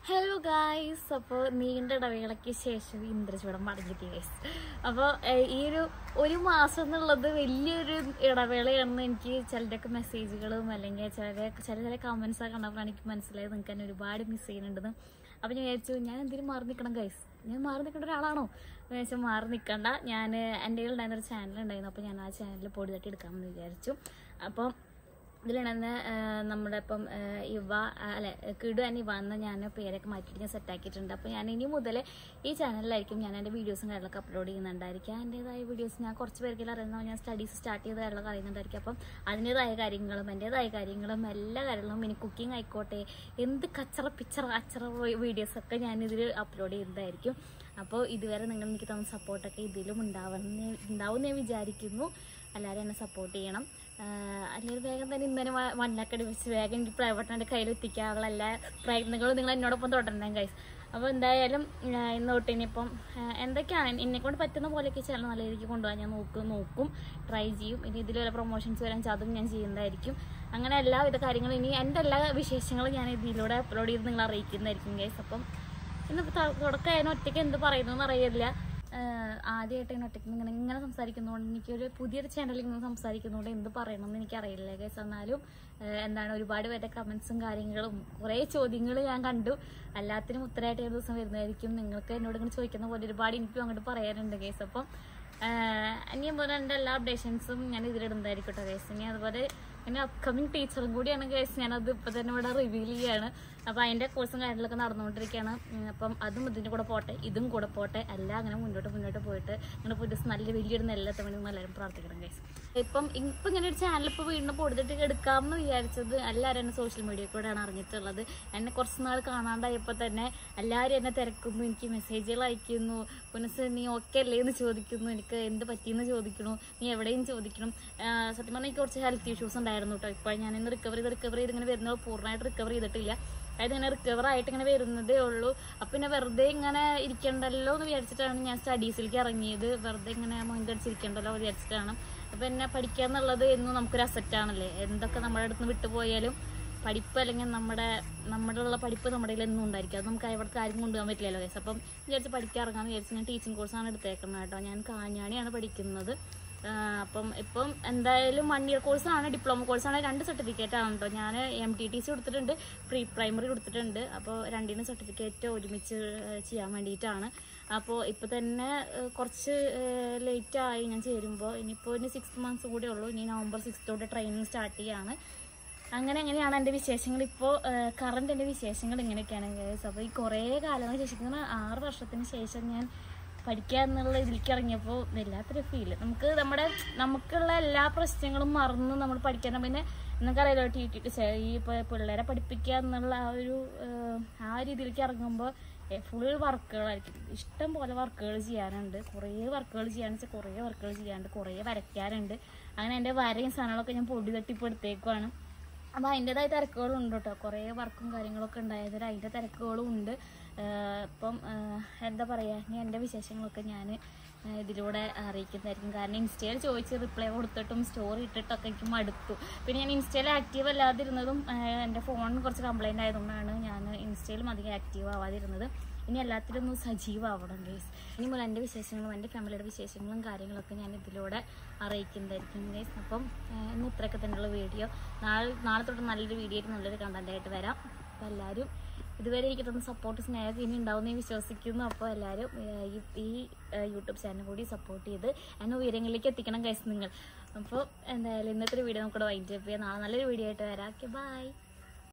hello guys അപ്പോൾ നീണ്ട ഇടവേളയ്ക്ക് ശേഷം ഇന്ദ്രചൂടം മടങ്ങിയിട്ട് ഗൈസ് അപ്പോൾ ഈ ഒരു ഒരു മാസം എന്നുള്ളത് വലിയൊരു ഇടവേളയാണെന്ന് എനിക്ക് ചിലരൊക്കെ മെസ്സേജുകളും അല്ലെങ്കിൽ ചില ചില ചില കമൻസ് ഒക്കെ കണ്ടപ്പോഴാണ് എനിക്ക് മനസ്സിലായത് നിങ്ങൾക്ക് തന്നെ ഒരുപാട് മിസ് ചെയ്യുന്നുണ്ടെന്ന് അപ്പോൾ ഞാൻ വിചാരിച്ചു ഞാൻ എന്തിനും മാറി നിൽക്കണം ഗൈസ് ഞാൻ മാറി നിൽക്കേണ്ട ഒരാളാണോ എന്ന് വെച്ചാൽ മാറി നിൽക്കണ്ട ഞാൻ എൻ്റെ കയ്യിൽ ഉണ്ടായിരുന്ന ഒരു ചാനൽ ഉണ്ടായിരുന്നു അപ്പോൾ ഞാൻ ആ ചാനലിൽ പൊടി തട്ടി എടുക്കാമെന്ന് വിചാരിച്ചു അപ്പം ഇതിലാണ് നമ്മുടെ ഇപ്പം ആ, ഇവ ആ, അല്ലെ കിടു ആൻഡ് ഇവ എന്ന ഞാൻ പേരൊക്കെ മാറ്റിയിട്ട് ഞാൻ സെറ്റാക്കിയിട്ടുണ്ട് അപ്പോൾ ഞാൻ ഇനി മുതൽ ഈ ചാനലിലായിരിക്കും ഞാൻ എൻ്റെ വീഡിയോസും കാര്യങ്ങളൊക്കെ അപ്ലോഡ് ചെയ്യുന്നുണ്ടായിരിക്കും എൻ്റെതായ വീഡിയോസ് ഞാൻ കുറച്ച് പേർക്കെല്ലാം അറിയുന്ന ഞാൻ സ്റ്റഡീസ് സ്റ്റാർട്ട് ചെയ്ത കാര്യങ്ങളൊക്കെ അറിയുന്നുണ്ടായിരിക്കും അപ്പം അതിൻ്റെതായ കാര്യങ്ങളും എൻ്റെതായ കാര്യങ്ങളും എല്ലാ കാര്യങ്ങളും ഇനി കുക്കിംഗ് ആയിക്കോട്ടെ എന്ത് കച്ചറ പിച്ചറ അച്ചറ വീഡിയോസൊക്കെ ഞാൻ ഇതിൽ അപ്ലോഡ് ചെയ്യുന്നതായിരിക്കും അപ്പോൾ ഇതുവരെ നിങ്ങൾ എനിക്ക് തന്ന സപ്പോർട്ടൊക്കെ ഇതിലും ഉണ്ടാവുന്ന ഉണ്ടാവും എന്ന് ഞാൻ വിചാരിക്കുന്നു എല്ലാവരും എന്നെ സപ്പോർട്ട് ചെയ്യണം ആഹ് അല്ലെങ്കിൽ വേഗം തന്നെ ഇന്നലെ വണ്ണക്കടി വെച്ച് വേഗം എനിക്ക് പ്രൈവറ്റിൻ്റെ കയ്യിൽ എത്തിക്കാനുള്ള എല്ലാ പ്രയത്നങ്ങളും നിങ്ങൾ എന്നോടൊപ്പം തുടരണം ഗൈസ് അപ്പോൾ എന്തായാലും ആഹ് ഇന്ന് തൊട്ട് ഇനിയിപ്പം ആഹ് എന്തൊക്കെയാണ് എന്നെ കൊണ്ട് പറ്റുന്ന പോലെയൊക്കെ ചാനൽ നല്ല രീതിക്ക് കൊണ്ടുപോകാൻ ഞാൻ നോക്കും നോക്കും ട്രൈ ചെയ്യും ഇനി ഇതിൽ വല്ല പ്രൊമോഷൻസ് വരാൻ വെച്ചാൽ അതും ഞാൻ ചെയ്യുന്നതായിരിക്കും അങ്ങനെ എല്ലാവിധ കാര്യങ്ങളും ഇനി എൻ്റെ എല്ലാ വിശേഷങ്ങളും ഞാൻ ഇതിലൂടെ അപ്ലോഡ് ചെയ്ത് നിങ്ങൾ അറിയിക്കുന്നതായിരിക്കും ഗൈസ് അപ്പം ഇന്ന് തുടക്കം ഒറ്റയ്ക്ക് എന്ത് പറയുന്നു അറിയില്ല ആദ്യമായിട്ട് ഇങ്ങനെ ഒറ്റയ്ക്ക് ഇങ്ങനെ ഇങ്ങനെ സംസാരിക്കുന്നതുകൊണ്ട് എനിക്കൊരു പുതിയൊരു ചാനലിൽ ഇങ്ങനെ സംസാരിക്കുന്നതുകൊണ്ട് എന്ത് പറയണമെന്ന് എനിക്കറിയില്ല ഗൈസ് എന്നാലും ആഹ് എന്താണ് ഒരുപാട് പേരുടെ കമൻസും കാര്യങ്ങളും കുറേ ചോദ്യങ്ങൾ ഞാൻ കണ്ടു എല്ലാത്തിനും ഉത്തരമായിട്ട് ഒരു ദിവസം വരുന്നതായിരിക്കും നിങ്ങൾക്ക് എന്നോട് ഇങ്ങനെ ചോദിക്കുന്ന പോലെ ഒരുപാട് എനിക്കും അങ്ങോട്ട് പറയാനുണ്ട് ഗൈസ് അപ്പം ഇനി പോലെ എൻ്റെ എല്ലാ അപ്ഡേഷൻസും ഞാൻ ഇതിലിടുന്നതായിരിക്കും കേട്ടോ ഗൈസ് ഇനി അതുപോലെ ഇനി അപ്കമിങ് ടീച്ചറും കൂടിയാണ് ഗൈസ് ഞാനത് ഇപ്പം തന്നെ ഇവിടെ റിവീൽ ചെയ്യാണ് അപ്പം അതിൻ്റെ കോഴ്സും കാര്യങ്ങളൊക്കെ നടന്നുകൊണ്ടിരിക്കുകയാണ് ഉം, അപ്പം അതും ഇതിൻ്റെ കൂടെ പോട്ടെ ഇതും കൂടെ പോട്ടെ എല്ലാം അങ്ങനെ മുന്നോട്ട് മുന്നോട്ട് പോയിട്ട് ഇങ്ങനെ പുതിയ നല്ല വലിയൊരു നെല്ലെത്താൻ വേണ്ടി എല്ലാവരും പ്രാർത്ഥിക്കണം ഗൈസ് ഇപ്പം ഇപ്പം ഇങ്ങനെ ഒരു ചാനൽ ഇപ്പോൾ വീണ്ടും പൊടുത്തിട്ട് എടുക്കാമെന്ന് വിചാരിച്ചത് എല്ലാവരും എന്നെ സോഷ്യൽ മീഡിയയിൽ കൂടെയാണ് അറിഞ്ഞിട്ടുള്ളത് എന്നെ കുറച്ച് നാൾ കാണാണ്ടായപ്പോൾ തന്നെ എല്ലാവരും എന്നെ തിരക്കുന്നു എനിക്ക് മെസ്സേജുകൾ അയക്കുന്നു പുനസ് നീ ഓക്കെ അല്ലേ എന്ന് ചോദിക്കുന്നു എനിക്ക് എന്ത് പറ്റിയെന്ന് ചോദിക്കണു നീ എവിടെയും ചോദിക്കണം ആഹ് സത്യം പറഞ്ഞാൽ എനിക്ക് കുറച്ച് ഹെൽത്ത് ഇഷ്യൂസ് ഉണ്ടായിരുന്നു കേട്ടോ ഇപ്പോൾ ഞാൻ ഇന്ന് റിക്കവർ ചെയ്ത് റിക്കവർ ചെയ്ത് ഇങ്ങനെ വരുന്നത് പൂർണ്ണമായിട്ട് റിക്കവർ ചെയ്തിട്ടില്ല അതായത് ഇങ്ങനെ റിക്കവർ ആയിട്ട് ഇങ്ങനെ വരുന്നതേ ഉള്ളൂ അപ്പം പിന്നെ വെറുതെ ഇങ്ങനെ ഇരിക്കണ്ടല്ലോ എന്ന് വിചാരിച്ചിട്ടാണ് ഞാൻ സ്റ്റഡീസിലേക്ക് ഇറങ്ങിയത് വെറുതെ ഇങ്ങനെ മൊങ്കടിച്ചിരിക്കണ്ടല്ലോ എന്ന് വിചാരിച്ചിട്ടാണ് അപ്പം എന്നെ പഠിക്കുക എന്നുള്ളത് എന്നും നമുക്കൊരു അസറ്റ് ആണല്ലേ എന്തൊക്കെ നമ്മുടെ അടുത്ത് നിന്ന് വിട്ടുപോയാലും പഠിപ്പ് അല്ലെങ്കിൽ നമ്മുടെ നമ്മുടെ ഉള്ള പഠിപ്പ് നമ്മുടെ കയ്യിൽ എന്നും ഉണ്ടായിരിക്കും അത് നമുക്ക് എവിടെ കാര്യം കൊണ്ടുപോകാൻ പറ്റില്ലല്ലോ കേസ് അപ്പം വിചാരിച്ച് പഠിക്കാൻ ഇറങ്ങാമെന്ന് വിചാരിച്ച് ഞാൻ ടീച്ചിങ് കോഴ്സാണ് എടുത്തേക്കുന്നത് കേട്ടോ ഞാൻ കാഞ്ഞാണിയാണ് പഠിക്കുന്നത് ആഹ് അപ്പം ഇപ്പം എന്തായാലും വൺ ഇയർ കോഴ്സാണ് ഡിപ്ലോമ കോഴ്സാണ് രണ്ട് സർട്ടിഫിക്കറ്റ് ആണ് കേട്ടോ ഞാൻ എം ടി ടി സി കൊടുത്തിട്ടുണ്ട് പ്രീ പ്രൈമറി കൊടുത്തിട്ടുണ്ട് അപ്പോൾ രണ്ടിനും സർട്ടിഫിക്കറ്റ് ഒരുമിച്ച് ഏഹ് ചെയ്യാൻ വേണ്ടിയിട്ടാണ് അപ്പോൾ ഇപ്പോൾ തന്നെ ഏഹ് കുറച്ച് ലേറ്റ് ആയി ഞാൻ ചേരുമ്പോൾ ഇനിയിപ്പോൾ ഇനി സിക്സ് മന്ത്സ് കൂടെ ഉള്ളൂ ഇനി നവംബർ സിക്സ്ത്തോടെ ട്രെയിനിങ് സ്റ്റാർട്ട് ചെയ്യാണ് അങ്ങനെ എങ്ങനെയാണ് എൻ്റെ വിശേഷങ്ങൾ ഇപ്പോൾ കറണ്ട് എൻ്റെ വിശേഷങ്ങൾ ഇങ്ങനെയൊക്കെയാണ് ഗൈസ് അപ്പോൾ ഈ കുറേ കാലങ്ങൾക്ക് ശേഷം ഇങ്ങനെ ആറ് വർഷത്തിന് ശേഷം ഞാൻ പഠിക്കുക എന്നുള്ള ഇതിലേക്ക് ഇറങ്ങിയപ്പോൾ വല്ലാത്തൊരു ഫീല് നമുക്ക് നമ്മുടെ നമുക്കുള്ള എല്ലാ പ്രശ്നങ്ങളും മറന്ന് നമ്മൾ പഠിക്കാൻ പിന്നെ നിങ്ങൾക്കറിയാലോ ടി ടി ഈ പ- പിള്ളേരെ പഠിപ്പിക്കുക എന്നുള്ള ആ ഒരു ഏഹ്, ആ രീതിയിലേക്ക് ഇറങ്ങുമ്പോൾ ഫുൾ വർക്കുകളായിരിക്കും ഇഷ്ടം പോലെ വർക്കുകൾ ചെയ്യാനുണ്ട് കുറേ വർക്കുകൾ ചെയ്യാന്ന് വെച്ചാൽ കുറേ വർക്കുകൾ ചെയ്യാനുണ്ട് കുറേ വരയ്ക്കാനുണ്ട് അങ്ങനെ എൻ്റെ വരയും സാധനങ്ങളൊക്കെ ഞാൻ പൊടി തട്ടിപ്പെടുത്തേക്കുവാണ് അപ്പോൾ അതിൻ്റെതായ തിരക്കുകളും ഉണ്ട് കേട്ടോ കുറേ വർക്കും കാര്യങ്ങളൊക്കെ ഉണ്ടായതിൽ അതിൻ്റെ തിരക്കുകളും ഉണ്ട് ആഹ് ഇപ്പം ആഹ് എന്താ പറയുക ഇനി എൻ്റെ വിശേഷങ്ങളൊക്കെ ഞാൻ ഇതിലൂടെ അറിയിക്കുന്നതായിരിക്കും കാരണം ഇൻസ്റ്റയിൽ ചോദിച്ച് റിപ്ലൈ കൊടുത്തിട്ടും സ്റ്റോറി ഇട്ടിട്ടൊക്കെ എനിക്ക് മടുത്തു പിന്നെ ഞാൻ ഇൻസ്റ്റയിൽ ആക്റ്റീവ് അല്ലാതിരുന്നതും ആഹ് എൻ്റെ ഫോണിന് കുറച്ച് കംപ്ലൈൻ്റ് ആയതുകൊണ്ടാണ് ഞാൻ ഇൻസ്റ്റയിലും അധികം ആക്റ്റീവ് ആവാതിരുന്നത് ഇനി എല്ലാത്തിലും ഒന്ന് സജീവമാവണം ഗേസ് ഇനി മുതൽ എൻ്റെ വിശേഷങ്ങളും എൻ്റെ ഫാമിലിയുടെ വിശേഷങ്ങളും കാര്യങ്ങളൊക്കെ ഞാൻ ഇതിലൂടെ അറിയിക്കുന്നതായിരിക്കും ഗേസ് അപ്പം ആഹ് ഇന്ന് ഇത്രയൊക്കെ തന്നെയുള്ള വീഡിയോ നാളെ നാളെ തൊട്ട് നല്ലൊരു വീഡിയോ ആയിട്ട് നല്ലൊരു കണ്ടന്റ് ആയിട്ട് വരാം അപ്പോൾ എല്ലാവരും ഇതുവരെ എനിക്ക് തന്ന സപ്പോർട്ട് സ്നേഹം ഇനി ഉണ്ടാവുമെന്ന് ഞാൻ വിശ്വസിക്കുന്നു അപ്പോൾ എല്ലാവരും ആഹ് ഈ ഈ ആഹ് യൂട്യൂബ് ചാനൽ കൂടി സപ്പോർട്ട് ചെയ്ത് എന്നെ ഉയരങ്ങളിലേക്ക് എത്തിക്കണം ഗൈസ് നിങ്ങൾ അപ്പോൾ എന്തായാലും ഇന്നത്തെ ഒരു വീഡിയോ നമുക്കിവിടെ വൈൻഡ് അപ്പ് ചെയ്യാം നാളെ നല്ലൊരു വീഡിയോ ആയിട്ട് വരാം ഓക്കെ ബൈ